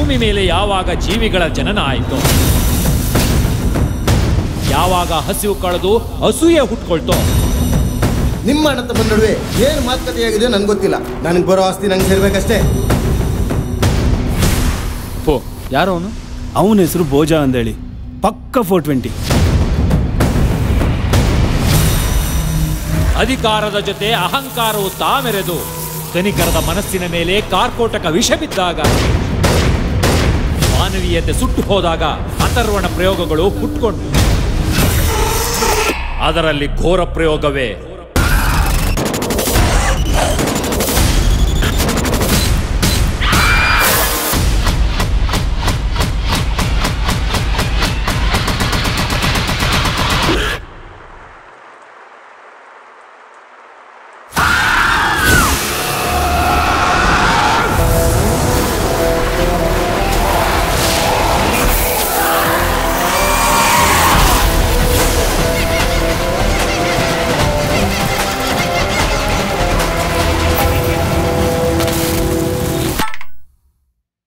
ಭೂಮಿ ಮೇಲೆ ಯಾವಾಗ ಜೀವಿಗಳ ಜನನ ಆಯಿತು ಯಾವಾಗ ಹಸಿವು ಕಳೆದು ಅಸೂಯೆ ಹುಟ್ಕೊಳ್ತೋ ನಿಮ್ಮ ಅಣ್ಣ ತಮ್ಮನ ನಡುವೆ ಏನು ಮಾತುಕತೆ ನನ್ಗೆ ಗೊತ್ತಿಲ್ಲ ನನಗೆ ಬರೋ ಆಸ್ತಿ ನಂಗೆ ಸೇರ್ಬೇಕಷ್ಟೇ ಓ ಯಾರು ಅವನು ಅವನ ಹೆಸರು ಭೋಜ ಅಂದೇಳಿ ಪಕ್ಕ ಫೋರ್ ಟ್ವೆಂಟಿ ಅಧಿಕಾರದ ಜೊತೆ ಅಹಂಕಾರವು ತಾಮೆರೆದು ಧನಿಕರದ ಮನಸ್ಸಿನ ಮೇಲೆ ಕಾರ್ಕೋಟಕ ವಿಷ ಬಿದ್ದಾಗ ಮಾನವೀಯತೆ ಸುಟ್ಟು ಹೋದಾಗ ಅಥರ್ವಣ ಪ್ರಯೋಗಗಳು ಹುಟ್ಕೊಂಡು ಅದರಲ್ಲಿ ಘೋರ ಪ್ರಯೋಗವೇ